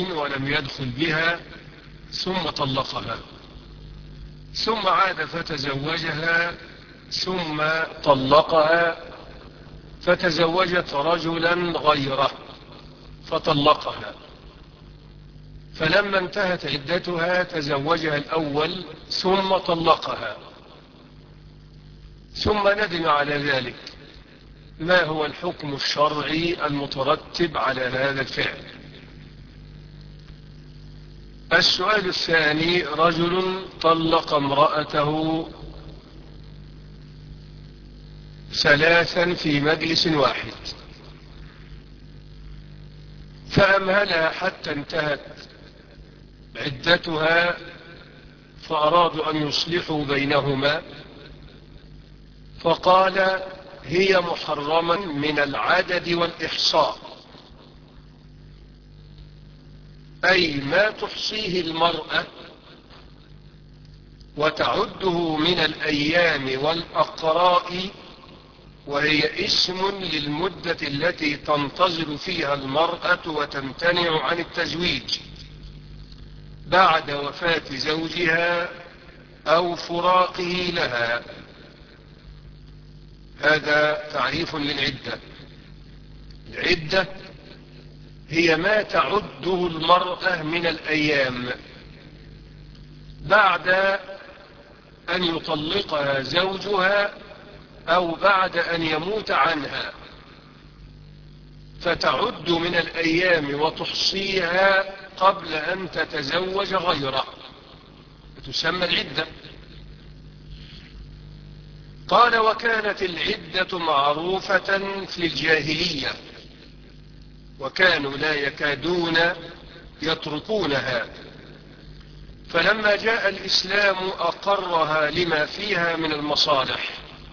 ولم يدخل بها ثم طلقها ثم عاد فتزوجها ثم طلقها فتزوجت رجلا غيره فطلقها فلما انتهت عدتها تزوجها الأول ثم طلقها ثم ندم على ذلك ما هو الحكم الشرعي المترتب على هذا الفعل السؤال الثاني رجل طلق امرأته ثلاثا في مجلس واحد فأمهلها حتى انتهت عدتها فأرادوا أن يصلحوا بينهما فقال هي محرما من العدد والإحصاء أي ما تحصيه المرأة وتعده من الأيام والأقراء وهي اسم للمدة التي تنتظر فيها المرأة وتمتنع عن التزويج بعد وفاة زوجها أو فراقه لها هذا تعريف للعدة العدة هي ما تعده المرأة من الأيام بعد أن يطلقها زوجها أو بعد أن يموت عنها فتعد من الأيام وتحصيها قبل أن تتزوج غيره تسمى العدة قال وكانت العدة معروفة في الجاهلية وكانوا لا يكادون يتركونها فلما جاء الإسلام أقرها لما فيها من المصالح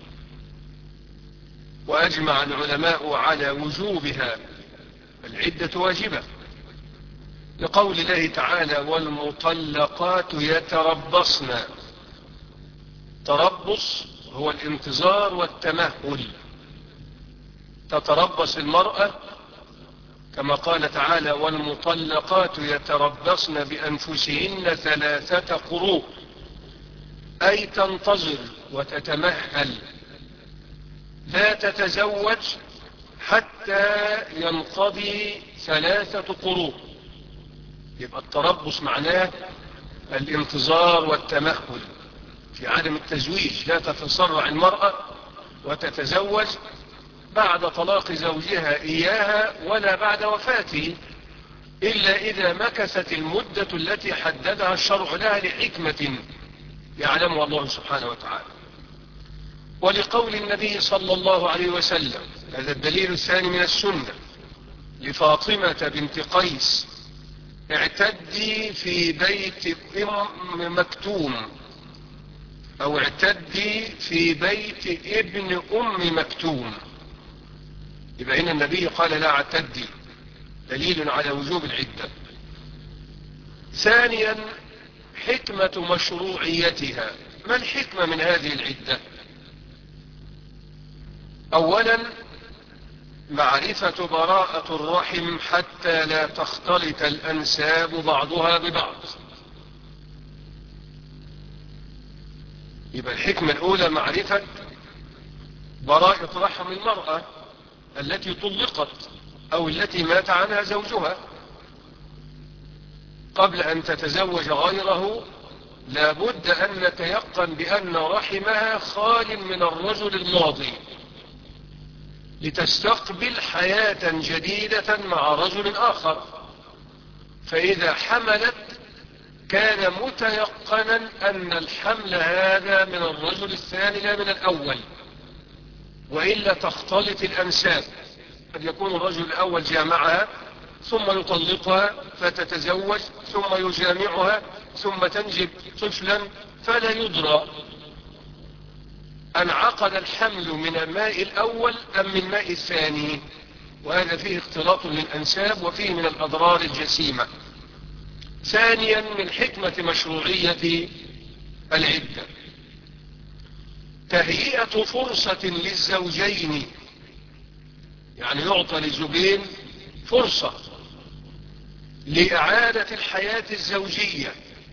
وأجمع العلماء على وجوبها العدة واجبة لقول الله تعالى والمطلقات يتربصن تربص هو الانتظار والتمهل تتربص المرأة كما قال تعالى والمطلقات يتربصن بأنفسهن ثلاثة قروء أي تنتظر وتتمهل لا تتزوج حتى ينقضي ثلاثة قروء يبقى التربص معناه الانتظار والتمهل في عدم التزويج لا تتسرع المرأة وتتزوج بعد طلاق زوجها إياها ولا بعد وفاته إلا إذا مكثت المدة التي حددها الشرع لها لحكمة يعلمها الله سبحانه وتعالى ولقول النبي صلى الله عليه وسلم هذا الدليل الثاني من السنة لفاطمة بنت قيس اعتدي في بيت ام مكتوم او اعتدي في بيت ابن ام مكتوم يبقى هنا النبي قال لا اعتدي دليل على وجوب العدة ثانيا حكمة مشروعيتها ما الحكمة من هذه العدة اولا معرفة براءة الرحم حتى لا تختلط الأنساب بعضها ببعض يبقى الحكمة الأولى معرفة براءة رحم المرأة التي طلقت أو التي مات عنها زوجها قبل أن تتزوج غيره لابد أن نتيقن بأن رحمها خال من الرجل الماضي لتستقبل حياة جديدة مع رجل آخر فإذا حملت كان متيقنا أن الحمل هذا من الرجل الثاني لا من الأول وإلا تختلط الأنساب قد يكون الرجل الأول جامعها ثم يطلقها فتتزوج ثم يجامعها ثم تنجب طفلا فلا يدرى انعقد الحمل من الماء الأول أم من الماء الثاني وهذا فيه اختلاط للأنساب وفيه من الأضرار الجسيمة ثانيا من حكمة مشروعية العدة تهيئة فرصة للزوجين يعني يعطى للزوجين فرصة لإعادة الحياة الزوجية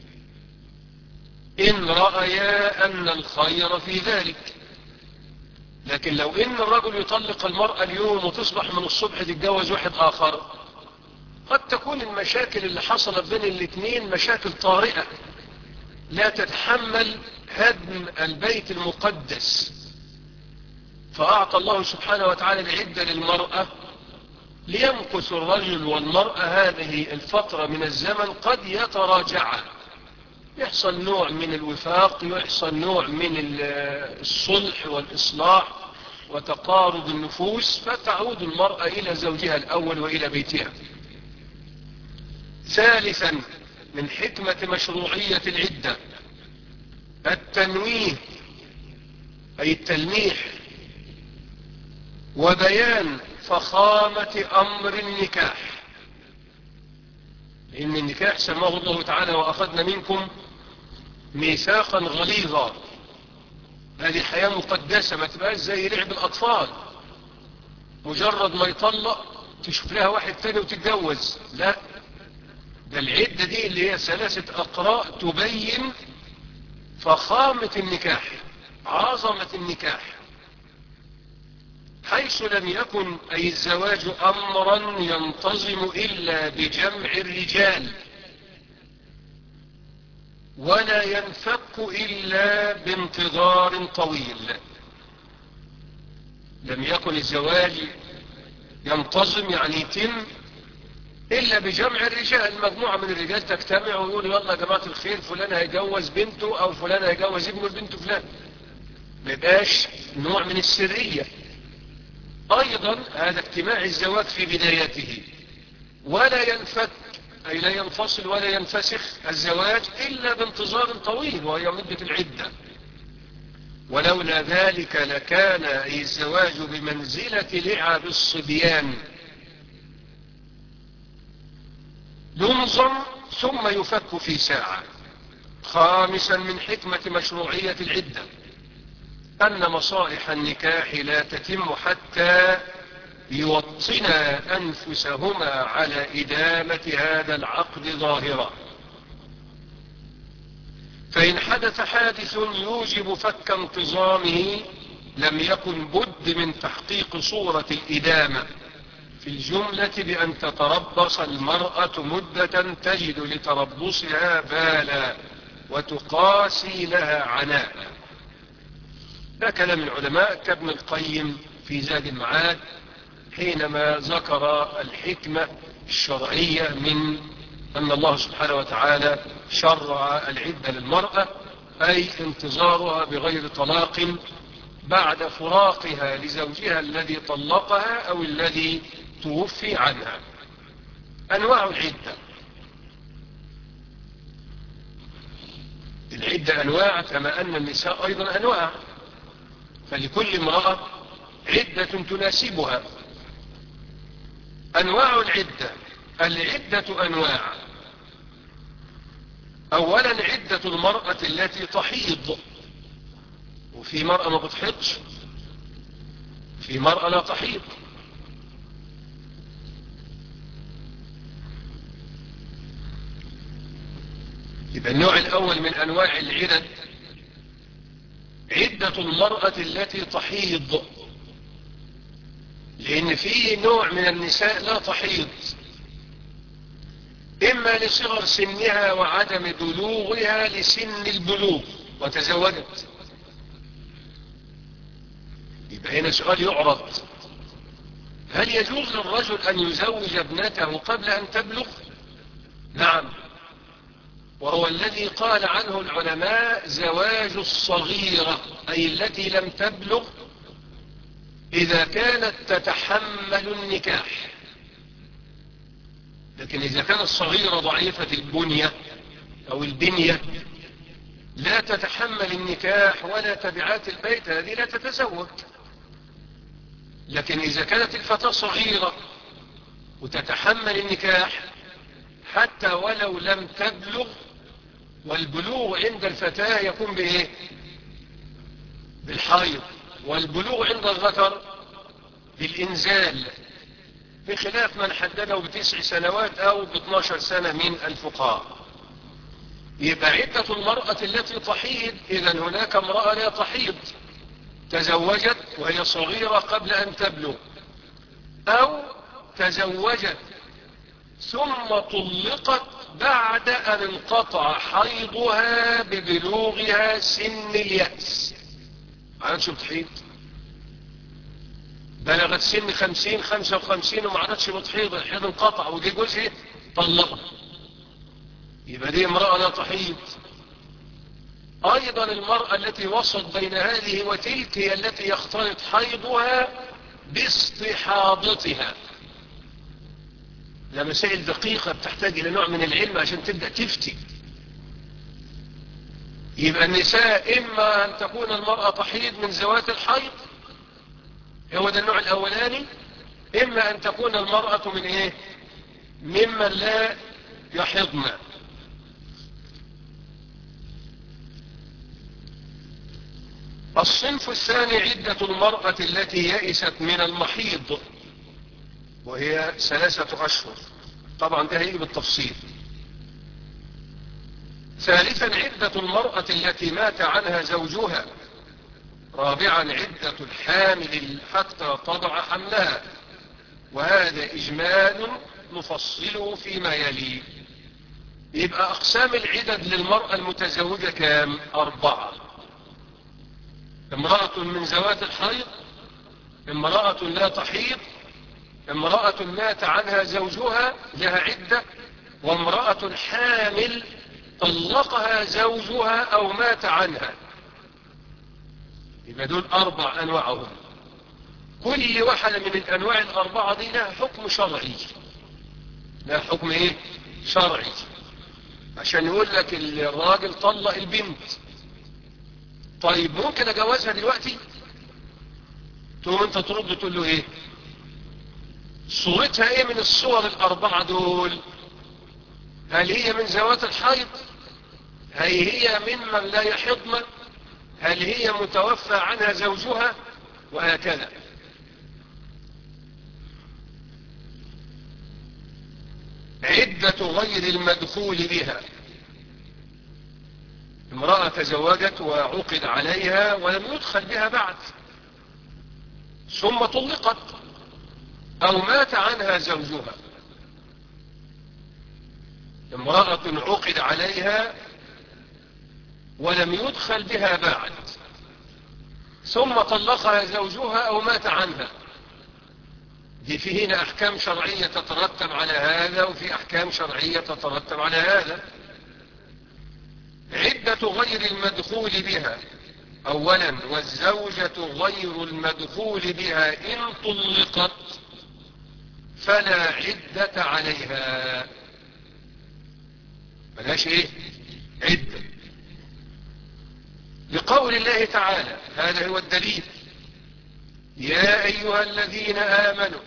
إن رأيا أن الخير في ذلك لكن لو إن الرجل يطلق المرأة اليوم وتصبح من الصبح تتجوز واحد آخر قد تكون المشاكل اللي حصلت بين الاثنين مشاكل طارئة لا تتحمل هدم البيت المقدس فأعطى الله سبحانه وتعالى العدة للمرأة ليمكث الرجل والمرأة هذه الفترة من الزمن قد يتراجعا يحصل نوع من الوفاق يحصل نوع من الصلح والإصلاح وتقارب النفوس فتعود المرأة إلى زوجها الأول وإلى بيتها ثالثا من حكمة مشروعية العدة التنويه أي التلميح وبيان فخامة أمر النكاح إن النكاح سماه الله تعالى وأخذنا منكم ميثاقا غليظا هذه حياة مقدسة ما تبقاش زي لعب الأطفال مجرد ما يطلق تشوف لها واحد تاني وتتجوز لا ده العدة دي اللي هي ثلاثة أقراء تبين فخامة النكاح عظمة النكاح حيث لم يكن أي الزواج أمرا ينتظم إلا بجمع الرجال ولا ينفك إلا بانتظار طويل لم يكن الزواج ينتظم يعني يتم إلا بجمع الرجال مجموعة من الرجال تجتمع ويقول يلا يا جماعة الخير فلان هيجوز بنته أو فلان هيجوز ابنه لبنت فلان ما يبقاش نوع من السرية أيضا هذا اجتماع الزواج في بدايته ولا ينفك أي لا ينفصل ولا ينفسخ الزواج إلا بانتظار طويل وهي مدة العدة ولولا ذلك لكان الزواج بمنزلة لعب الصبيان ينظم ثم يفك في ساعة خامسا من حكمة مشروعية العدة أن مصالح النكاح لا تتم حتى يوطنا أنفسهما على إدامة هذا العقد ظاهرا فإن حدث حادث يوجب فك انتظامه لم يكن بد من تحقيق صورة الإدامة في الجملة بأن تتربص المرأة مدة تجد لتربصها بالا وتقاسي لها عناء ده كلام العلماء كابن القيم في زاد المعاد حينما ذكر الحكمة الشرعية من أن الله سبحانه وتعالى شرع العدة للمرأة أي انتظارها بغير طلاق بعد فراقها لزوجها الذي طلقها أو الذي توفي عنها أنواع العدة العدة أنواع كما أن النساء أيضا أنواع فلكل امرأة عدة تناسبها أنواع العدة العدة أنواع أولا عدة المرأة التي تحيض وفي مرأة ما بتحيضش في مرأة لا تحيض يبقى النوع الأول من أنواع العدد عدة المرأة التي تحيض لأن في نوع من النساء لا تحيض إما لصغر سنها وعدم بلوغها لسن البلوغ وتزوجت يبقى هنا سؤال يعرض هل يجوز للرجل أن يزوج ابنته قبل أن تبلغ نعم وهو الذي قال عنه العلماء زواج الصغيرة أي التي لم تبلغ إذا كانت تتحمل النكاح لكن إذا كانت صغيرة ضعيفة البنية أو البنية لا تتحمل النكاح ولا تبعات البيت هذه لا تتزوج لكن إذا كانت الفتاة صغيرة وتتحمل النكاح حتى ولو لم تبلغ والبلوغ عند الفتاة يكون بإيه بالحيض والبلوغ عند الذكر بالإنزال بخلاف من حدده بتسع سنوات أو ب 12 سنة من الفقهاء يبقى عدة المرأة التي تحيض إذا هناك امرأة لا تحيض تزوجت وهي صغيرة قبل أن تبلغ أو تزوجت ثم طلقت بعد أن انقطع حيضها ببلوغها سن اليأس عادش بتحيض بلغت سن خمسين خمسة وخمسين وما عادتش بتحيض الحيض انقطع ودي جوزها طلقها يبقى دي امرأة لا تحيض أيضا المرأة التي وسط بين هذه وتلك هي التي يختلط حيضها باستحاضتها لا مسائل دقيقة بتحتاج إلى نوع من العلم عشان تبدأ تفتي يبقى النساء إما أن تكون المرأة تحيض من ذوات الحيض هو ده النوع الأولاني إما أن تكون المرأة من إيه ممن لا يحضن الصنف الثاني عدة المرأة التي يئست من المحيض وهي ثلاثة أشهر طبعا ده هيجي بالتفصيل ثالثا عدة المرأة التي مات عنها زوجها رابعا عدة الحامل حتى تضع حملها وهذا إجمال نفصله فيما يلي يبقى أقسام العدد للمرأة المتزوجة كام أربعة امرأة من ذوات الحيض امرأة لا تحيض امرأة مات عنها زوجها لها عدة وامرأة حامل طلقها زوجها او مات عنها يبقى دول اربع انواعهم كل واحدة من الانواع الاربعة دي لها حكم شرعي لها حكم ايه شرعي عشان يقول لك الراجل طلق البنت طيب ممكن اجوزها دلوقتي تقوم انت ترد تقول له ايه صورتها ايه من الصور الاربعة دول هل هي من ذوات الحيض هل هي ممن لا يحضن هل هي متوفى عنها زوجها وهكذا عدة غير المدخول بها امرأة تزوجت وعقد عليها ولم يدخل بها بعد ثم طلقت أو مات عنها زوجها امرأة عقد عليها ولم يدخل بها بعد ثم طلقها زوجها أو مات عنها دي في هنا أحكام شرعية تترتب على هذا وفي أحكام شرعية تترتب على هذا عدة غير المدخول بها أولا والزوجة غير المدخول بها إن طلقت فلا عدة عليها ملاش ايه عدة لقول الله تعالى هذا هو الدليل يا أيها الذين آمنوا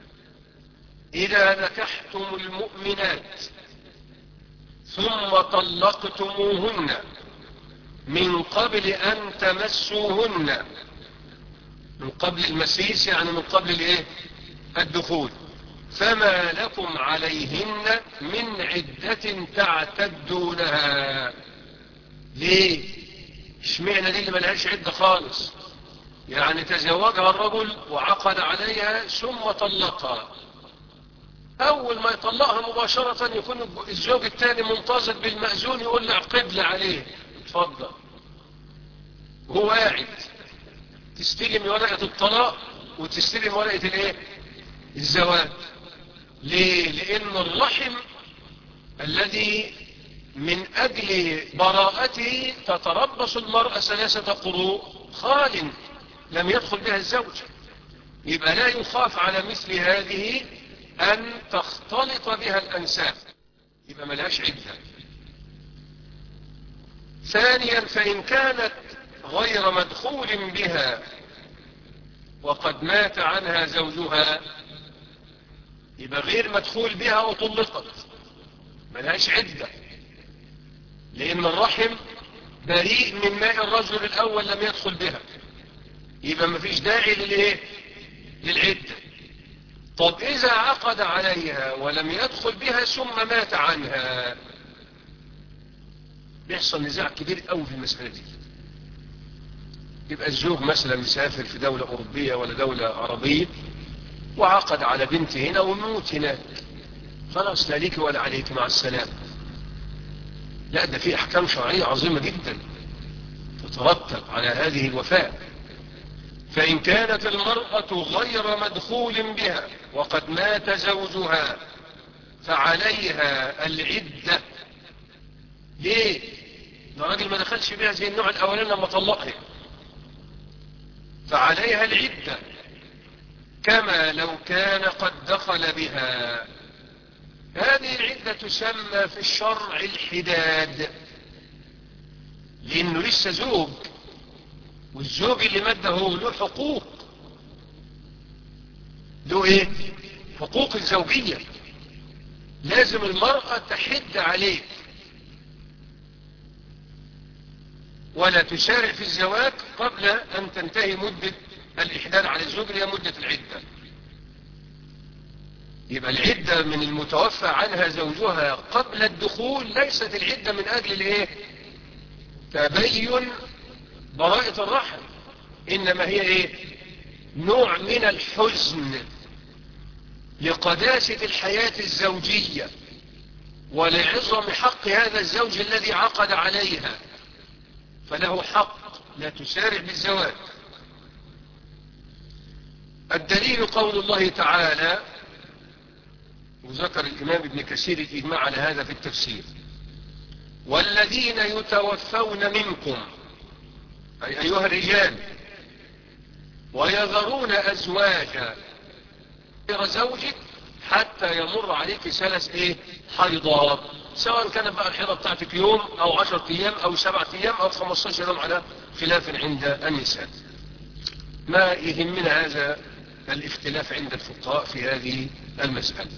إذا نكحتم المؤمنات ثم طلقتموهن من قبل أن تمسوهن من قبل المسيس يعني من قبل الايه الدخول فما لكم عليهن من عدة تعتدونها ليه اشمعنى دي اللي ملهاش عدة خالص يعني تزوجها الرجل وعقد عليها ثم طلقها اول ما يطلقها مباشرة يكون الزوج الثاني منتظر بالمأذون يقول له اعقد لي عليه اتفضل هو قاعد تستلم ورقة الطلاق وتستلم ورقة الايه الزواج ليه لان الرحم الذي من اجل براءته تتربص المرأة ثلاثة قروء خال لم يدخل بها الزوج يبقى لا يخاف على مثل هذه ان تختلط بها الانساب يبقى ملهاش عدة ثانيا فان كانت غير مدخول بها وقد مات عنها زوجها يبقى غير مدخول بها وطلقت ملهاش عدة لان الرحم بريء من ماء الرجل الاول لم يدخل بها يبقى مفيش داعي للايه للعدة طب إذا عقد عليها ولم يدخل بها ثم مات عنها بيحصل نزاع كبير قوي في المسألة دي يبقى الزوج مثلا مسافر في دولة أوروبية ولا دولة عربية وعقد على بنت هنا وموت هناك خلاص لا ليك ولا عليك مع السلامة لا ده في أحكام شرعية عظيمة جدا تترتب على هذه الوفاة فإن كانت المرأة غير مدخول بها وقد مات زوجها فعليها العدة ليه؟ ده راجل ما دخلش بها زي النوع الأولاني لما طلقها فعليها العدة كما لو كان قد دخل بها هذه العدة تسمى في الشرع الحداد لأنه لسه زوج والزوج اللي مات هو له حقوق له ايه حقوق الزوجية لازم المرأة تحد عليه ولا تسارع في الزواج قبل أن تنتهي مدة الإحداد على الزوج اللي هي مدة العدة يبقى العدة من المتوفى عنها زوجها قبل الدخول ليست العدة من أجل الايه تبين براءة الرحم إنما هي إيه نوع من الحزن لقداسة الحياة الزوجية ولعظم حق هذا الزوج الذي عقد عليها فله حق لا تسارع بالزواج الدليل قول الله تعالى وذكر الإمام ابن كثير الإجماع على هذا في التفسير والذين يتوفون منكم أي أيها الرجال ويذرون أزواجا غير زوجك حتى يمر عليك ثلاث ايه حيضات سواء كانت بقى الحيضة بتاعتك يوم او عشرة ايام او سبعة ايام او خمستاشر يوم على خلاف عند النساء ما يهمنا هذا الاختلاف عند الفقهاء في هذه المسألة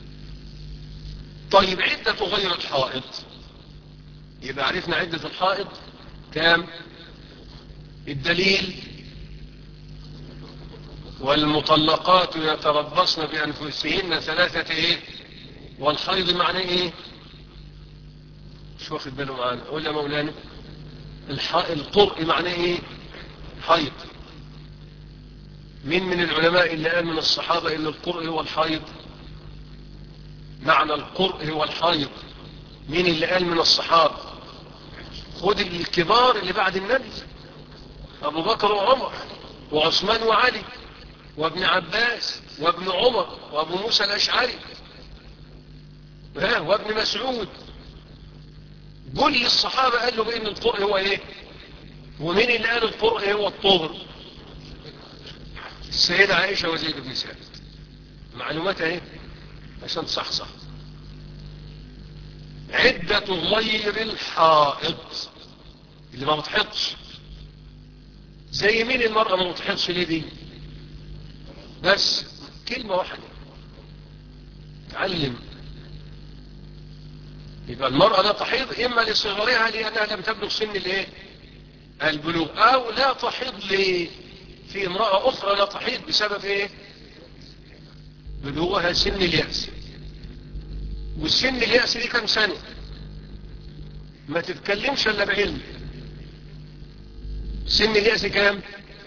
طيب عدة غير الحائض يبقى عرفنا عدة الحائض كام الدليل والمطلقات يتربصن بأنفسهن ثلاثة ايه والحيض معناه ايه مش واخد باله معانا قول يا مولانا الطرق معناه ايه حيض مين من العلماء اللي قال من الصحابة ان القرء هو الحيض معنى القرء هو الحيض مين اللي قال من الصحابة خد الكبار اللي بعد النبي ابو بكر وعمر وعثمان وعلي وابن عباس وابن عمر وابو موسى الاشعري وابن مسعود كل الصحابة قالوا بان القرء هو ايه ومين اللي قال القرء هو الطهر السيدة عائشة وزيد بن ثابت معلوماتها ايه عشان صح صح عدة غير الحائط اللي ما بتحطش زي مين المرأة ما بتحطش ليه دي بس كلمة واحدة تعلم يبقى المرأة لا تحيض إما لصغرها لأنها لم تبلغ سن الايه البلوغ أو لا تحيض ليه في امرأة أخرى لا تحيض بسبب إيه بلوغها سن اليأس والسن اليأس دي كم سنة ما تتكلمش إلا بعلم سن اليأس كام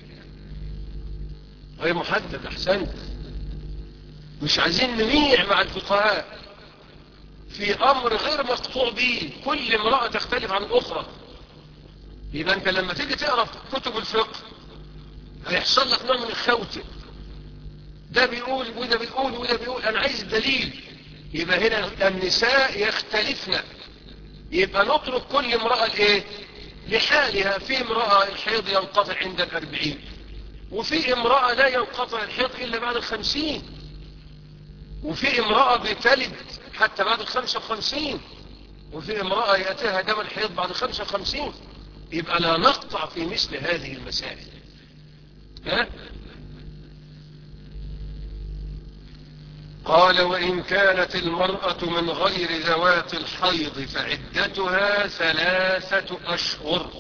غير محدد أحسنت مش عايزين نميع مع الفقهاء في أمر غير مقطوع به كل امرأة تختلف عن الأخرى يبقى أنت لما تيجي تقرأ كتب الفقه هيحصل لك نوع من الخوت ده بيقول وده بيقول وده بيقول أنا عايز دليل يبقى هنا النساء يختلفن يبقى نترك كل امرأة الايه لحالها في امرأة الحيض ينقطع عند الأربعين وفي امرأة لا ينقطع الحيض إلا بعد الخمسين وفي امرأة بتلد حتى بعد الخمسة وخمسين وفي امرأة يأتيها دم الحيض بعد الخمسة وخمسين يبقى لا نقطع في مثل هذه المسائل ها؟ قال وإن كانت المرأة من غير ذوات الحيض فعدتها ثلاثة أشهر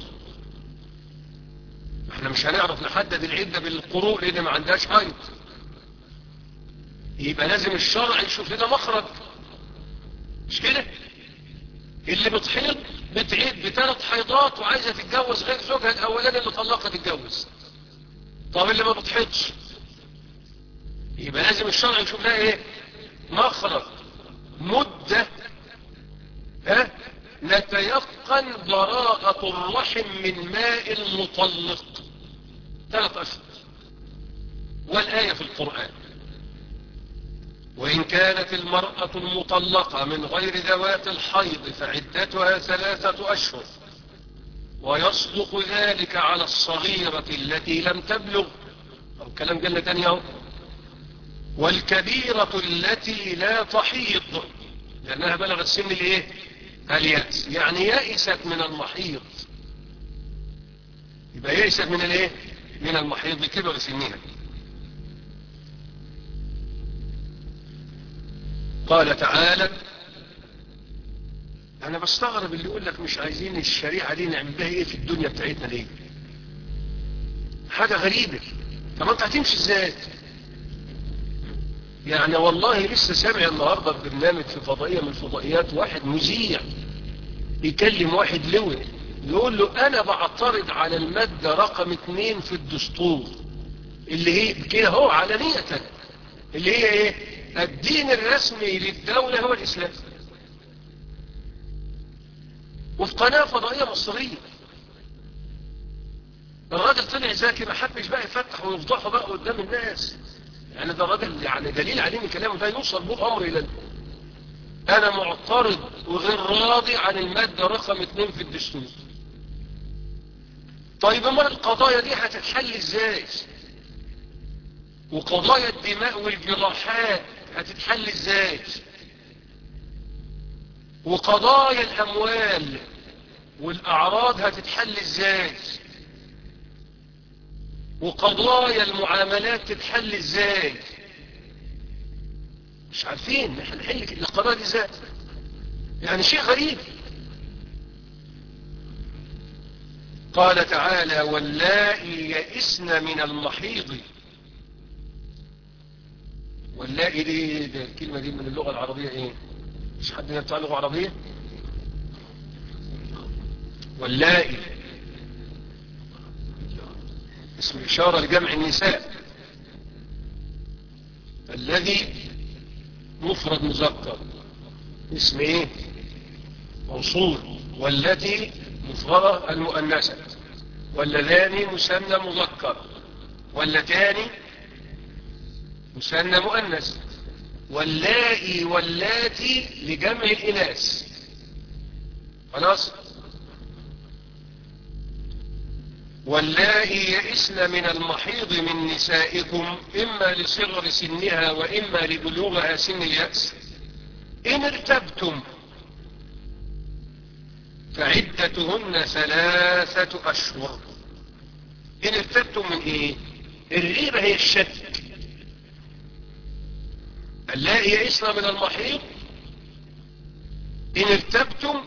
احنا مش هنعرف نحدد العدة بالقروء لأن ما عندهاش حيض يبقى لازم الشرع يشوف لنا مخرج مش كده اللي بتحيض بتعيد بثلاث حيضات وعايزة تتجوز غير زوجها الاولاني اللي طلقها تتجوز طب اللي ما بتحيضش يبقى لازم الشرع يشوف لها ايه مخرج مدة ها نتيقن براءة الرحم من ماء المطلق ثلاث أشهر والآية في القرآن وإن كانت المرأة المطلقة من غير ذوات الحيض فعدتها ثلاثة أشهر ويصدق ذلك على الصغيرة التي لم تبلغ أو كلام قلنا تاني اهو والكبيرة التي لا تحيض لأنها بلغت سن الايه اليأس يعني يأست من المحيض يبقى يأست من الايه من المحيض لكبر سنها قال تعالى انا بستغرب اللي يقول لك مش عايزين الشريعة دي نعمل بها ايه في الدنيا بتاعتنا ليه حاجة غريبة طب انت هتمشي ازاي يعني والله لسه سامع النهاردة برنامج في فضائية من الفضائيات واحد مذيع يكلم واحد لوي يقول له انا بعترض على المادة رقم اتنين في الدستور اللي هي كده هو علنية اللي هي ايه الدين الرسمي للدولة هو الاسلام وفي قناة فضائية مصرية الراجل طلع ذكي ما حبش بقى يفتح ويفضحه بقى قدام الناس يعني ده راجل يعني دليل عليه من كلامه ده يوصل به الامر الى انا معترض وغير راضي عن المادة رقم اتنين في الدستور طيب امال القضايا دي هتتحل ازاي وقضايا الدماء والجراحات هتتحل ازاي وقضايا الاموال والاعراض هتتحل ازاي وقضايا المعاملات تتحل ازاي مش عارفين نحن نحل القضايا دي ازاي يعني شيء غريب قال تعالى واللائي يئسن من المحيض واللائي دي, دي الكلمة دي من اللغة العربية ايه مش حد بتاع لغة عربية واللائي اسم إشارة لجمع النساء الذي مفرد مذكر اسم ايه موصول والتي مفردة المؤنثة واللذان مثنى مذكر واللتان مثنى مؤنث واللائي واللاتي لجمع الإناث خلاص واللائي يئسن من المحيض من نسائكم إما لصغر سنها وإما لبلوغها سن اليأس إن ارتبتم فعدتهن ثلاثة أشهر إن ارتبتم من إيه الريبة هي الشك اللائي يئسن من المحيض إن ارتبتم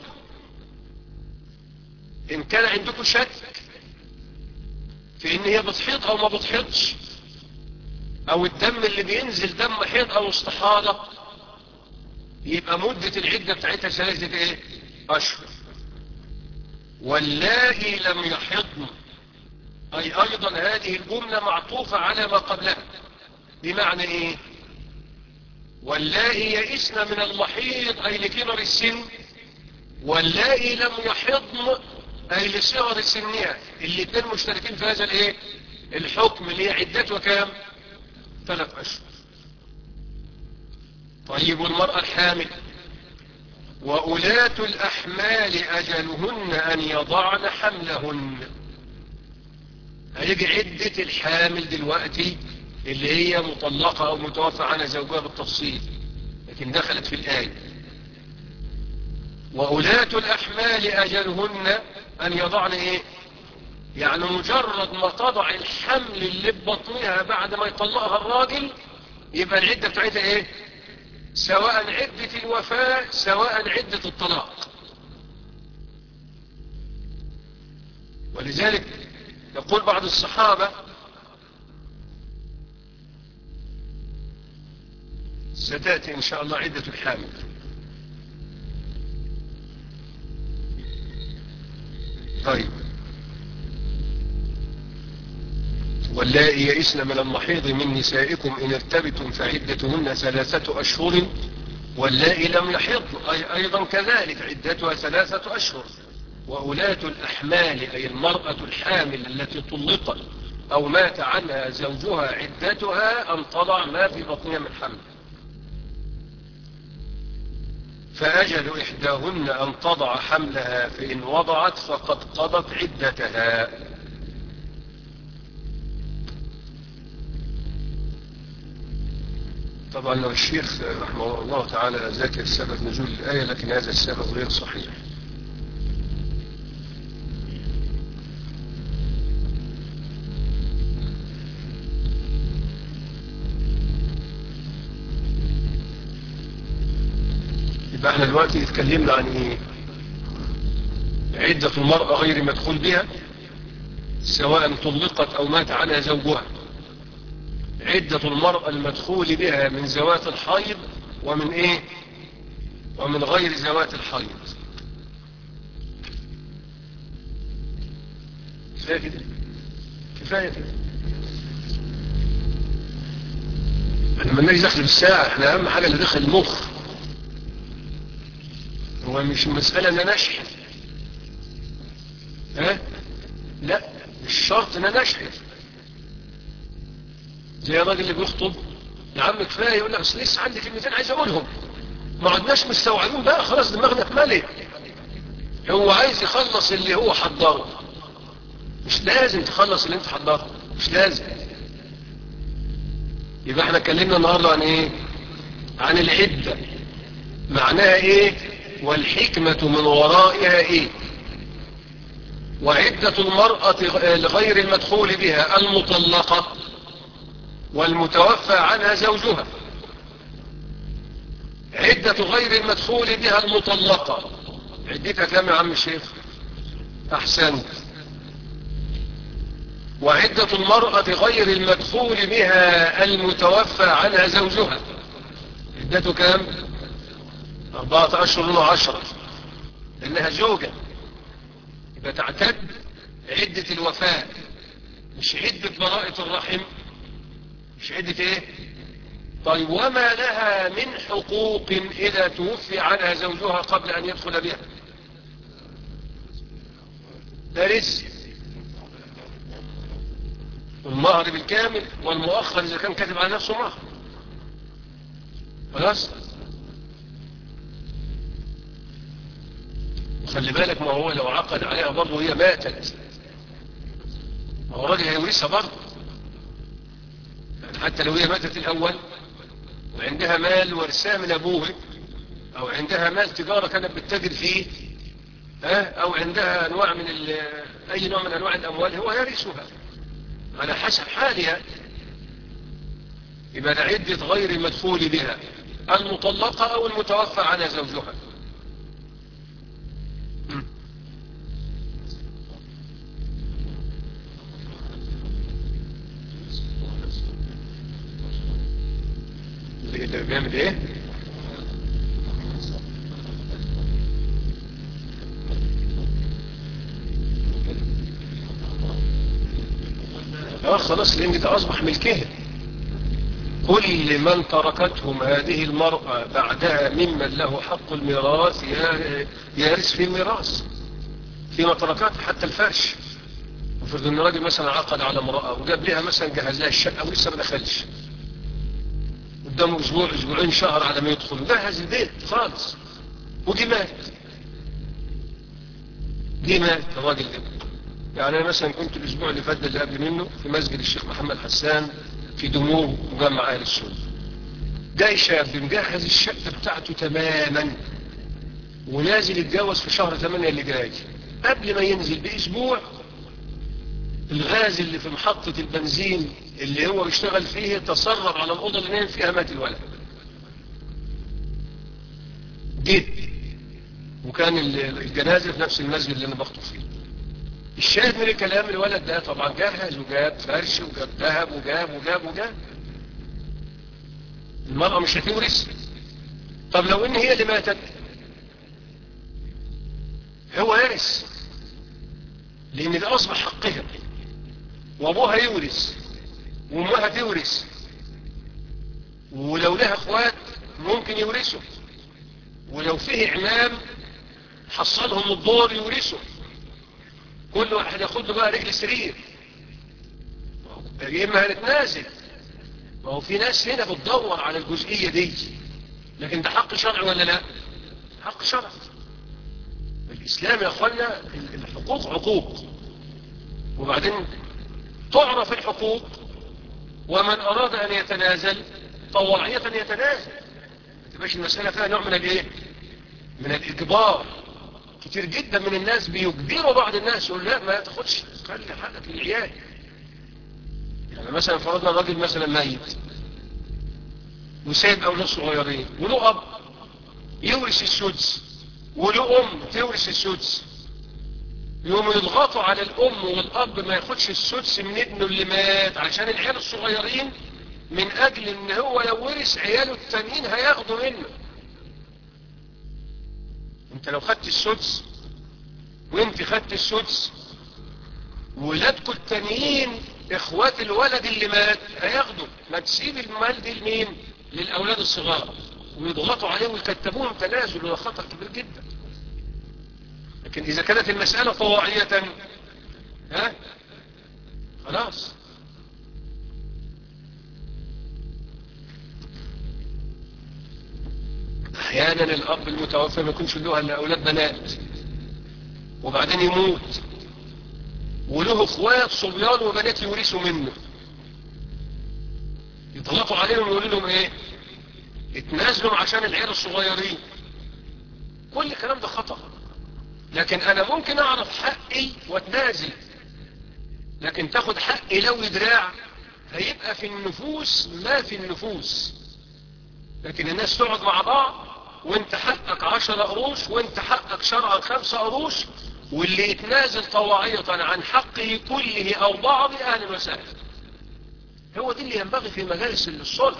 إن كان عندكم شك في ان هي بتحيض او ما بتحيضش او الدم اللي بينزل دم حيض او استحاضة يبقى مدة العدة بتاعتها ثلاثة ايه اشهر واللائي لم يحضن اي ايضا هذه الجملة معطوفة على ما قبلها بمعنى ايه واللائي يئسن من المحيض اي لكبر السن واللائي لم يحضن اي لصغر سنها الاثنين مشتركين في هذا الايه الحكم اللي هي عدتها كام ثلاث اشهر طيب والمرأة الحامل وأولاة الأحمال أجلهن أن يضعن حملهن هيجي عدة الحامل دلوقتي اللي هي مطلقة أو متوفى عنها زوجها بالتفصيل لكن دخلت في الآية وأولاة الأحمال أجلهن أن يضعن إيه يعني مجرد ما تضع الحمل اللي ببطنها بعد ما يطلقها الراجل يبقى العدة بتاعتها إيه سواء عدة الوفاة سواء عدة الطلاق ولذلك يقول بعض الصحابة ستأتي إن شاء الله عدة الحامل طيب واللائي يئسن من المحيض من نسائكم إن ارتبتم فعدتهن ثلاثة أشهر واللائي لم يحض أي أيضا كذلك عدتها ثلاثة أشهر وأولاة الأحمال أي المرأة الحامل التي طلقت أو مات عنها زوجها عدتها أن تضع ما في بطنها من حمل فأجل إحداهن أن تضع حملها فإن وضعت فقد قضت عدتها طبعا لو الشيخ رحمه الله تعالى ذكر سبب نزول الآية لكن هذا السبب غير صحيح يبقى احنا دلوقتي اتكلمنا عن ايه عدة المرأة غير مدخول بها سواء طلقت او مات عنها زوجها عدة المرأة المدخول بها من زوات الحيض ومن ايه ومن غير زوات الحيض كفاية كده كفاية كده احنا مالناش دخل بالساعة احنا اهم حاجة اللي دخل المخ هو مش مسألة ان انا اشحن ها لا مش شرط ان انا اشحن زي الراجل اللي بيخطب يا عم كفايه يقول لك اصل لسه عندي كلمتين عايز اقولهم ما عدناش مستوعبين بقى خلاص دماغنا اتملت هو عايز يخلص اللي هو حضره مش لازم تخلص اللي انت حضرته مش لازم يبقى احنا اتكلمنا النهارده عن ايه عن العده معناها ايه والحكمة من ورائها ايه وعدة المرأة لغير المدخول بها المطلقة والمتوفى عنها زوجها عدة غير المدخول بها المطلقة عدتها كم يا عم الشيخ احسنت وعدة المرأة غير المدخول بها المتوفى عنها زوجها عدته كم أربعة أشهر وعشرة لأنها زوجة يبقى تعتد عدة الوفاة مش عدة براءة الرحم مش عدة ايه طيب وما لها من حقوق إذا توفي عنها زوجها قبل أن يدخل بها ده رزق المهر بالكامل والمؤخر إذا كان كاتب على نفسه مهر خلاص خلي بالك ما هو لو عقد عليها برضه هي ماتت ما هو الراجل هيورثها برضه يعني حتى لو هي ماتت الأول وعندها مال ورثاه من أبوه أو عندها مال تجارة كانت بتتاجر فيه ها أو عندها أنواع من أي نوع من أنواع الأموال هو يرثها على حسب حالها يبقى ده عدة غير المدخول بها المطلقة أو المتوفى على زوجها اللي بيعمل ايه اه خلاص لان ده اصبح ملكها كل من تركتهم هذه المرأة بعدها ممن له حق الميراث يرث في الميراث فيما تركت حتى الفرش افرض ان راجل مثلا عقد على امرأة وجاب لها مثلا جهز لها الشقة ولسه ما دخلش قدامه اسبوع اسبوعين شهر على ما يدخل وجهز البيت خالص وجي مات جه مات الراجل ده يعني انا مثلا كنت الاسبوع اللي فات اللي قبل منه في مسجد الشيخ محمد حسان في دموع مجمع اهل السنه جاي شاب مجهز الشقه بتاعته تماما ونازل يتجوز في شهر 8 اللي جاي قبل ما ينزل باسبوع الغاز اللي في محطة البنزين اللي هو بيشتغل فيه تسرب على الأوضة اللي نام فيها مات الولد جيت وكان الجنازة في نفس المسجد اللي أنا بخطب فيه الشاهد من الكلام الولد ده طبعا جهز وجاب فرش وجاب ذهب وجاب وجاب وجاب المرأة مش هتورث طب لو ان هي اللي ماتت هو يرث لان ده اصبح حقها وابوها يورث وامها تورث ولو لها اخوات ممكن يورثوا ولو فيه اعمام حصلهم الدور يورثوا كل واحد ياخد له بقى رجل سرير يا اما هنتنازل ما هو في ناس هنا بتدور على الجزئية دي لكن ده حق شرعي ولا لا حق شرعي الاسلام يا اخوانا الحقوق حقوق وبعدين تعرف الحقوق ومن اراد ان يتنازل طواعية يتنازل تبقاش المسألة فيها نوع من الايه من الاجبار كتير جدا من الناس بيجبروا بعض الناس يقول لا ما تاخدش خلي حقك للعيال يعني مثلا فرضنا راجل مثلا ميت وسايب اولاد صغيرين وله اب يورث السدس وله ام تورث السدس يقوموا يضغطوا على الام والاب ما ياخدش السدس من ابنه اللي مات عشان العيال الصغيرين من اجل ان هو لو ورث عياله التانيين هياخدوا منه انت لو خدت السدس وانت خدت السدس ولادكم التانيين اخوات الولد اللي مات هياخدوا ما تسيب المال دي لمين للاولاد الصغار ويضغطوا عليه ويكتبوهم تنازل وده خطر كبير جدا لكن اذا كانت المسألة طواعية ها خلاص احيانا الاب المتوفى ما يكونش له الا اولاد بنات وبعدين يموت وله اخوات صبيان وبنات يورثوا منه يضغطوا عليهم ويقولوا لهم ايه اتنازلوا عشان العيال الصغيرين كل الكلام ده خطأ لكن انا ممكن اعرف حقي واتنازل لكن تاخد حقي لو دراع هيبقى في النفوس ما في النفوس لكن الناس تقعد مع بعض وانت حقك عشر قروش وانت حقك شرعا خمسة قروش واللي يتنازل طواعية عن حقه كله او بعض اهل المسائل هو دي اللي ينبغي في مجالس الصلح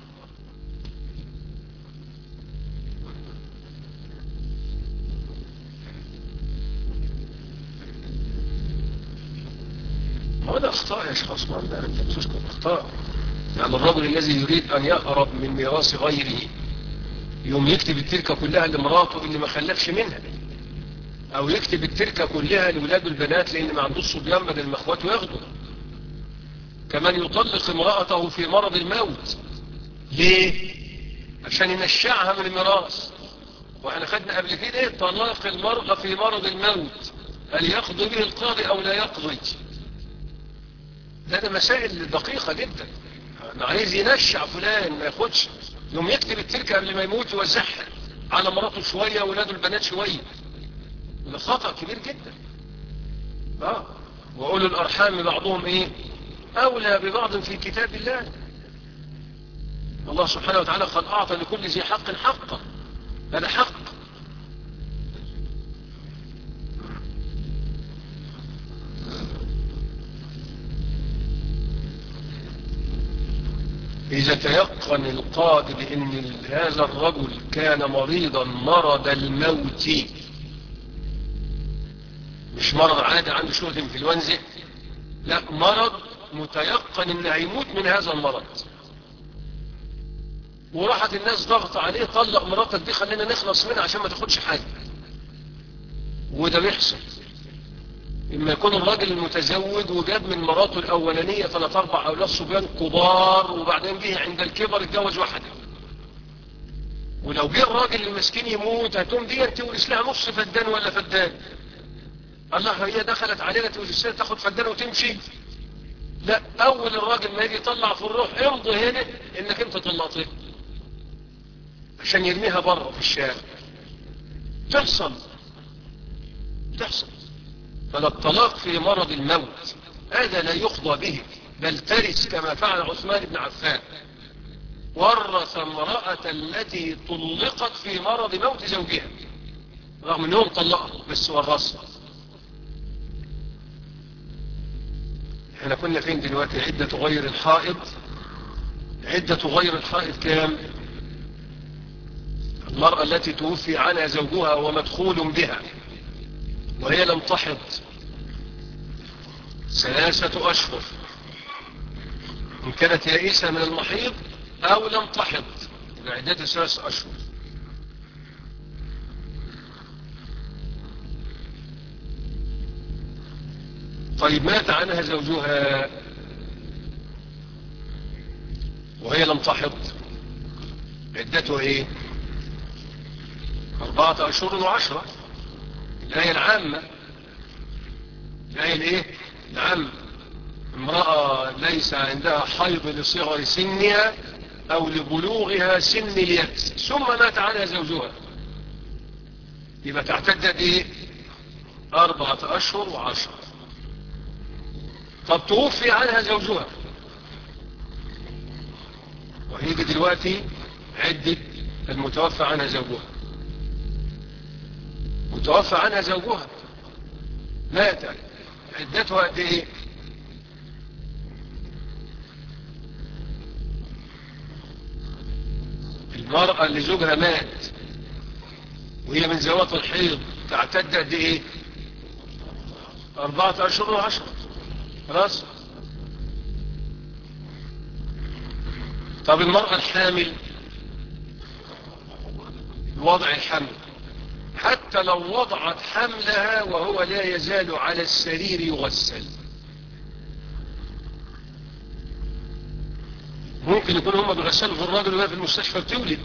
هو ده اخطاء يا شيخ عثمان ده انت بتذكر اخطاء يعني الرجل الذي يريد ان يقرب من ميراث غيره يوم يكتب التركة كلها لمراته اللي ما خلفش منها او يكتب التركة كلها لولاده البنات لان ما عندوش صبيان بدل ما اخواته ياخدوا كمان يطلق امرأته في مرض الموت ليه عشان ينشعها من الميراث واحنا خدنا قبل كده ايه طلاق المرأة في مرض الموت هل يقضي به القاضي او لا يقضي ده, ده مسائل دقيقة جدا انا عايز ينشع فلان ما ياخدش يوم يكتب التركة قبل ما يموت يوزعها على مراته شوية ولاده البنات شوية ده خطأ كبير جدا اه وأولو الأرحام بعضهم ايه أولى ببعض في كتاب الله الله سبحانه وتعالى قد أعطى لكل ذي حق حقا هذا حق إذا تيقن القاضي بأن هذا الرجل كان مريضا مرض الموت مش مرض عادي عنده شوية انفلونزا لا مرض متيقن انه هيموت من هذا المرض وراحت الناس ضغط عليه طلق مراتك دي خلينا نخلص منها عشان ما تاخدش حاجة وده بيحصل اما يكون الراجل المتزوج وجاب من مراته الاولانية ثلاث اربع اولاد صبيان كبار وبعدين جه عند الكبر اتجوز واحدة ولو جه الراجل المسكين يموت هتقوم دي تورث لها نص فدان ولا فدان الله هي دخلت علينا تورث لها تاخد فدان وتمشي لا اول الراجل ما يجي يطلع في الروح امضي هنا انك انت طلعتها عشان يرميها بره في الشارع تحصل تحصل فلا الطلاق في مرض الموت هذا لا يقضى به بل ترث كما فعل عثمان بن عفان ورث امرأة التي طلقت في مرض موت زوجها رغم انهم طلقوا بس ورثها احنا كنا فين دلوقتي عدة غير الحائض عدة غير الحائض كام المرأة التي توفي عنها زوجها ومدخول بها وهي لم تحض ثلاثة أشهر إن كانت يائسة من المحيض أو لم تحض عدتها ثلاثة أشهر طيب مات عنها زوجها وهي لم تحض عدتها ايه أربعة أشهر وعشرة الآية العامة الآية الايه العامة امرأة ليس عندها حيض لصغر سنها أو لبلوغها سن اليأس ثم مات عنها زوجها يبقى تعتد ايه أربعة أشهر وعشرة طب توفي عنها زوجها وهيجي دلوقتي عدة المتوفى عنها زوجها متوفى عنها زوجها مات عدتها قد ايه المرأة اللي زوجها مات وهي من زوات الحيض تعتد قد ايه أربعة أشهر وعشرة خلاص طب المرأة الحامل وضع الحمل حتى لو وضعت حملها وهو لا يزال على السرير يغسل ممكن يكون هم بيغسلوا في الراجل وهي في المستشفى بتولد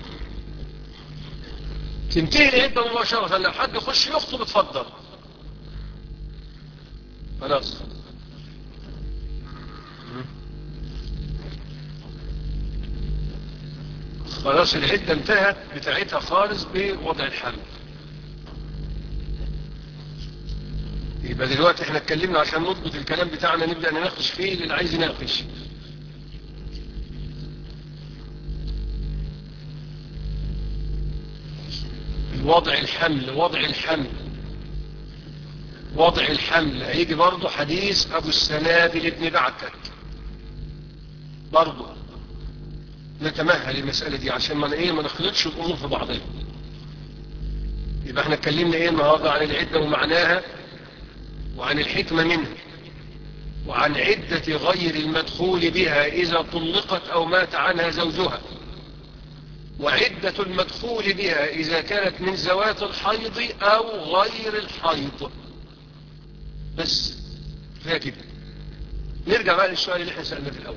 تنتهي العده مباشرة لو حد يخش يخطب اتفضل خلاص خلاص العدة انتهت بتاعتها خالص بوضع الحمل يبقى دلوقتي احنا اتكلمنا عشان نضبط الكلام بتاعنا نبدأ نناقش فيه اللي عايز يناقش وضع الحمل وضع الحمل وضع الحمل هيجي برضه حديث ابو السنابل ابن بعكك برضه نتمهل المسألة دي عشان ما ايه ما نخلطش الامور في بعضها يبقى احنا اتكلمنا ايه النهارده عن العدة ومعناها وعن الحكمة منها وعن عدة غير المدخول بها إذا طلقت أو مات عنها زوجها وعدة المدخول بها إذا كانت من زوات الحيض أو غير الحيض بس فيها كده نرجع بقى للسؤال اللي احنا سألنا في الأول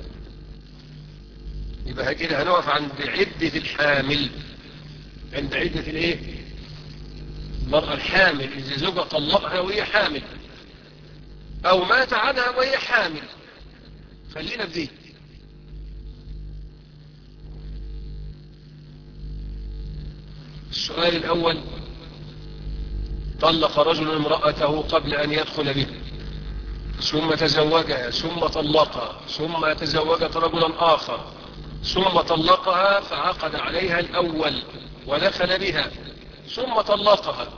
يبقى كده هنقف عند عدة الحامل عند عدة الايه المرأة الحامل إذا زوجها طلقها وهي حامل أو مات عنها وهي حامل خلينا في دي السؤال الأول طلق رجل امرأته قبل أن يدخل بها ثم تزوجها ثم طلقها ثم تزوجت رجلا آخر ثم طلقها فعقد عليها الأول ودخل بها ثم طلقها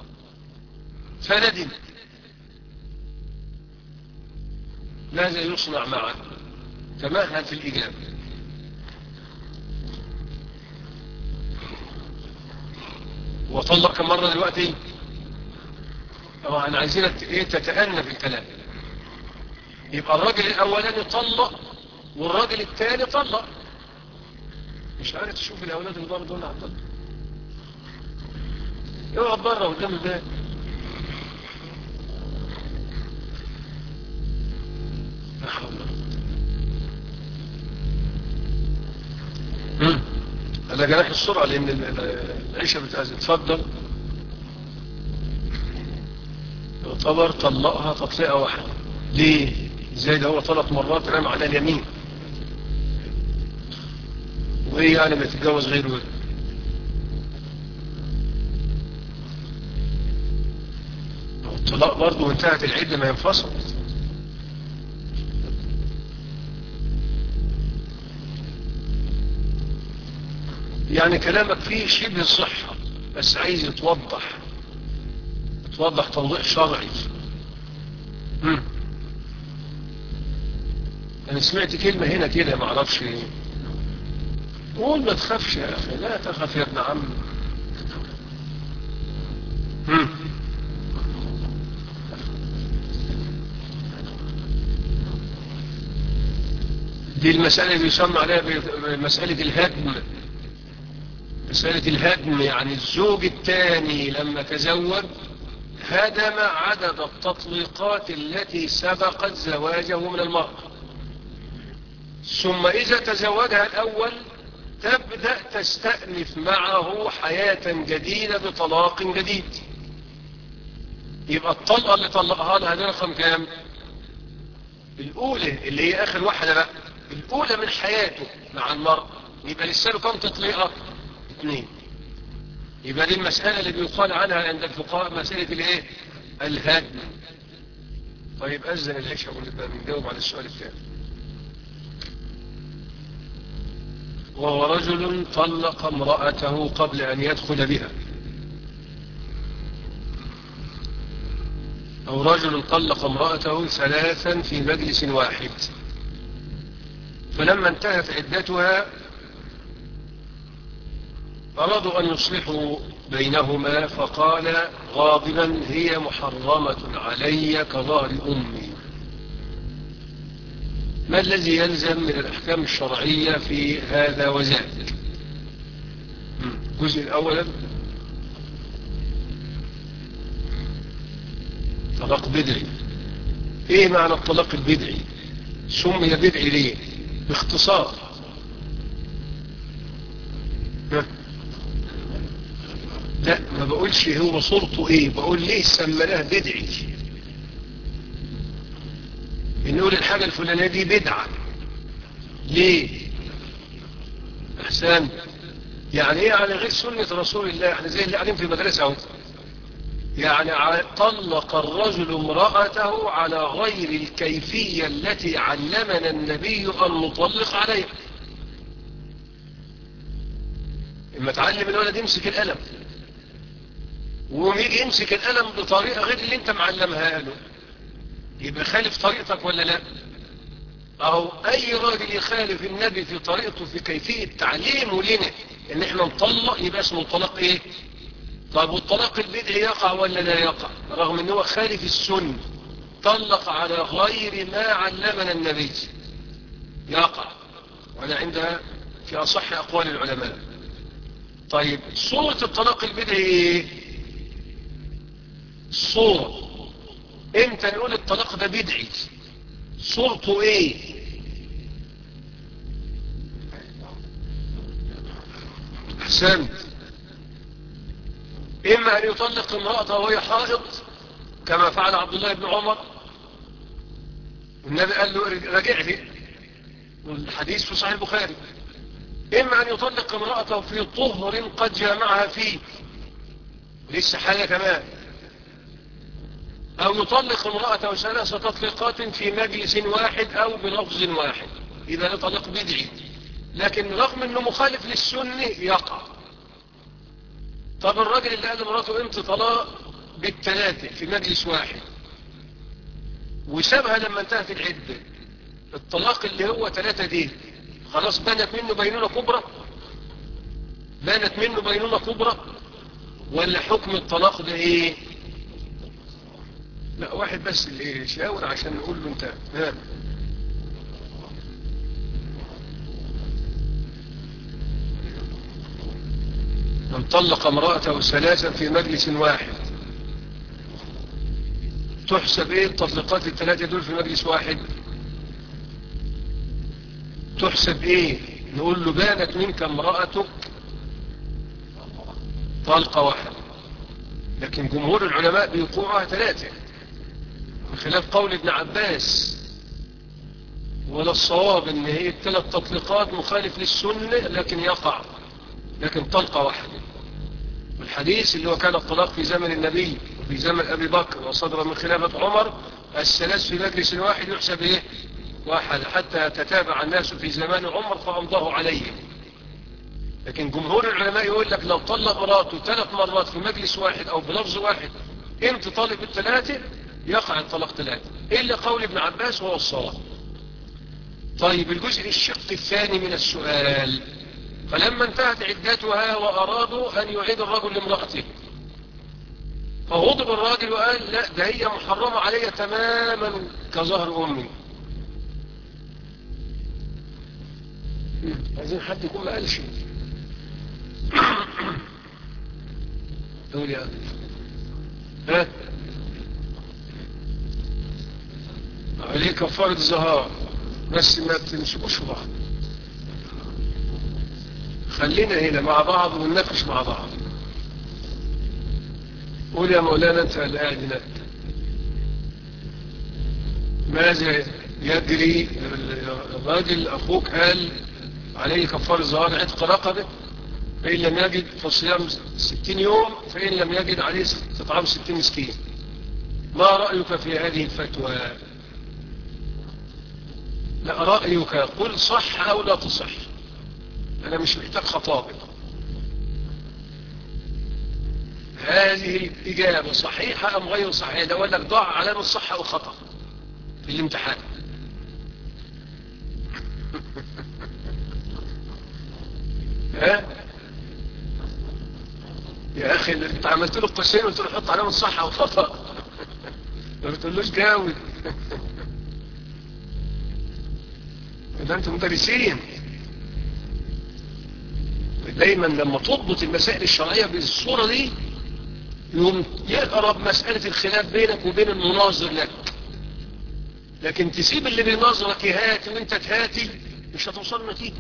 فندم ماذا يصنع معه تمهل في الإجابة وطلق كم مرة دلوقتي طبعا عايزينك ايه تتأنى في الكلام يبقى الراجل الاولاني طلق والراجل الثاني طلق مش عارف تشوف الاولاد اللي بره دول عبد الله يقعد بره قدام الباب لا حول انا جناح السرعه لان العيشه بتتفضل يعتبر طلقها تطلقه واحده ليه زي ده هو ثلاث مرات رمى على اليمين وايه يعني بيتجوز غيره الطلاق برضه انتهت العده ما ينفصل يعني كلامك فيه شبه الصحة بس عايز يتوضح يتوضح توضيح شرعي مم. انا سمعت كلمة هنا كده معرفش قول ما تخافش يا أخي لا تخف يا ابن عم هم. دي المسألة اللي يسمى عليها مسألة الهدم مسألة الهدم يعني الزوج الثاني لما تزوج هدم عدد التطليقات التي سبقت زواجه من المرأة ثم إذا تزوجها الأول تبدأ تستأنف معه حياة جديدة بطلاق جديد يبقى الطلقة اللي طلقها لها دي رقم كام الأولى اللي هي آخر واحدة بقى الأولى من حياته مع المرأة يبقى لسه له كم تطليقة اثنين يبقى دي المسألة اللي بيقال عنها عند الفقهاء مسألة الايه الهدم طيب أذن العشاء ونبقى بنجاوب على السؤال الثاني وهو رجل طلق امرأته قبل أن يدخل بها أو رجل طلق امرأته ثلاثا في مجلس واحد فلما انتهت عدتها أرادوا أن يصلحوا بينهما فقال غاضبا هي محرمة علي كظهر أمي ما الذي يلزم من الأحكام الشرعية في هذا وذاك الجزء الأول طلاق بدعي ايه معنى الطلاق البدعي سمي بدعي ليه باختصار لا ما بقولش هو صورته ايه بقول ليه سمناه بدعي بنقول الحاجة الفلانية دي بدعة ليه احسان يعني ايه على غير سنة رسول الله احنا زي اللي قاعدين في المدرسة اهو يعني طلق الرجل امرأته على غير الكيفية التي علمنا النبي أن نطلق عليها اما تعلم الولد يمسك القلم ويجي يمسك القلم بطريقة غير اللي انت معلمها له يبقى خالف طريقتك ولا لا اهو اي راجل يخالف النبي في طريقته في كيفية تعليمه لنا ان احنا نطلق يبقى اسمه طلاق ايه طب والطلاق البدعي يقع ولا لا يقع رغم ان هو خالف السنة طلق على غير ما علمنا النبي يقع وانا عندها في اصح اقوال العلماء طيب صورة الطلاق البدعي ايه الصورة امتى نقول الطلاق ده بدعي صورته ايه احسنت اما ان يطلق امرأته وهي حائض كما فعل عبد الله بن عمر النبي قال له رجع لي والحديث في صحيح البخاري اما ان يطلق امرأته في طهر قد جامعها فيه لسه حاجة كمان او يطلق امرأته ثلاث تطليقات في مجلس واحد او بلفظ واحد اذا طلق بدعي لكن رغم انه مخالف للسنة يقع طب الراجل اللي قال لمراته انت طلاق بالثلاثة في مجلس واحد وسابها لما انتهت العدة الطلاق اللي هو ثلاثة دي خلاص بنت منه بينونة كبرى بنت منه بينونة كبرى ولا حكم الطلاق ده ايه لا واحد بس اللي يشاور عشان نقول له انت ها من طلق امرأته ثلاثا في مجلس واحد تحسب ايه التطليقات الثلاثة دول في مجلس واحد تحسب ايه نقول له بانت منك امرأتك طلقة واحدة لكن جمهور العلماء بيقوعها ثلاثة بخلاف قول ابن عباس ولا الصواب ان هي الثلاث تطليقات مخالف للسنة لكن يقع لكن طلقة واحدة والحديث اللي هو كان الطلاق في زمن النبي وفي زمن أبي بكر وصدر من خلافة عمر الثلاث في مجلس واحد يحسب إيه واحد حتى تتابع الناس في زمان عمر فأمضاه عليه لكن جمهور العلماء يقول لك لو طلق مراته ثلاث مرات في مجلس واحد أو بلفظ واحد انت طالب الثلاثة يقع الطلاق ثلاثة إلا قول ابن عباس هو الصواب طيب الجزء الشق الثاني من السؤال فلما انتهت عدتها وأرادوا أن يعيد الرجل لامرأته فغضب الراجل وقال لا ده هي محرمة علي تماما كظهر أمي عايزين حد يكون ما قالش قول يا ها عليه كفارة زهار بس ما تنسبوش بعض خلينا هنا مع بعض ونناقش مع بعض قول يا مولانا انت القاعد هناك ماذا يجري الراجل اخوك قال عليه كفار زهار عتق رقبه فإن لم يجد فصيام ستين يوم فإن لم يجد عليه تطعام ستين مسكين ما رأيك في هذه الفتوى لا رأيك قل صح أو لا تصح أنا مش محتاج خطابة هذه الإجابة صحيحة أم غير صحيحة لو لك ضع علامة صح أو خطأ في الامتحان ها يا أخي انت عملت له قوسين وقلت له حط علامة صح أو خطأ ما بتقولوش جاوب ده انتم مدرسين دايما لما تضبط المسائل الشرعية بالصورة دي يوم يقرب مسألة الخلاف بينك وبين المناظر لك لكن تسيب اللي بيناظرك يهاتي وانت تهاتي مش هتوصل نتيجة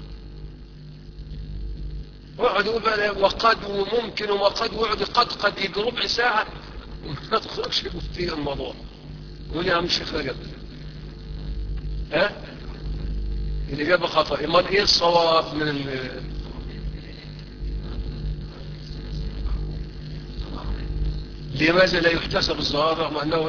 اقعد يقول بقى وقد وممكن وقد وقعد قد قد يجي ربع ساعة وما تخرجش في الموضوع يقول يا عم الشيخ رجب ها الإجابة خطأ امال ايه الصواب من ال لماذا لا يحتسب الظهار رغم أنه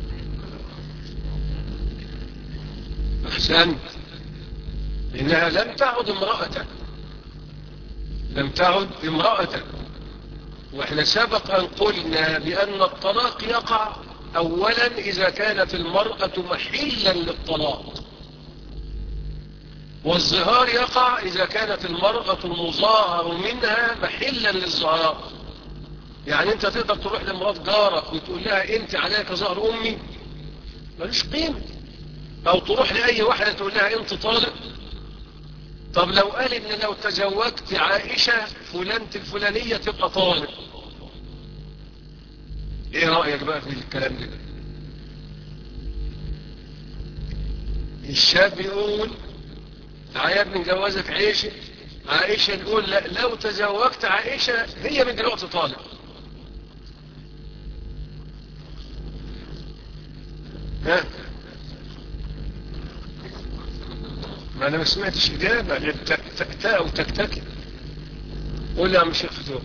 أحسنت إنها لم تعد امرأة لم تعد امرأة وإحنا سبق أن قلنا بأن الطلاق يقع أولا إذا كانت المرأة محلا للطلاق والظهار يقع إذا كانت المرأة المظاهر منها محلا للظهار يعني انت تقدر تروح لمرات جارك وتقول لها انت عليك ظهر امي ملوش قيمة او تروح لأي واحدة تقول لها انت طالب طب لو قال ان لو تزوجت عائشة فلانة الفلانية تبقى طالب ايه رأيك بقى في الكلام ده الشاب يقول تعالى من جوازك عائشة عائشة يقول لا لو تزوجت عائشة هي من دلوقتي طالب ها ما انا ما سمعتش اجابه غير تأتاء وتكتكي قول لي يا عم الشيخ فتوح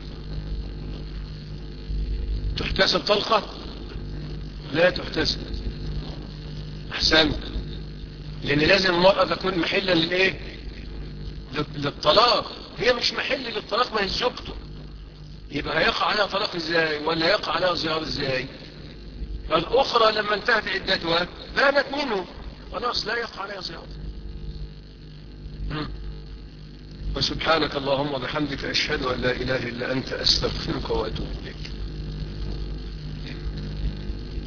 تحتسب طلقه لا تحتسب احسن لان لازم المرأة تكون محلا للايه للطلاق هي مش محل للطلاق ما هي زوجته يبقى هيقع عليها طلاق ازاي ولا يقع عليها زيار ازاي الأخرى لما انتهت عدتها بانت منه خلاص لا يقع عليها زيارة وسبحانك اللهم وبحمدك أشهد أن لا إله إلا أنت أستغفرك وأتوب إليك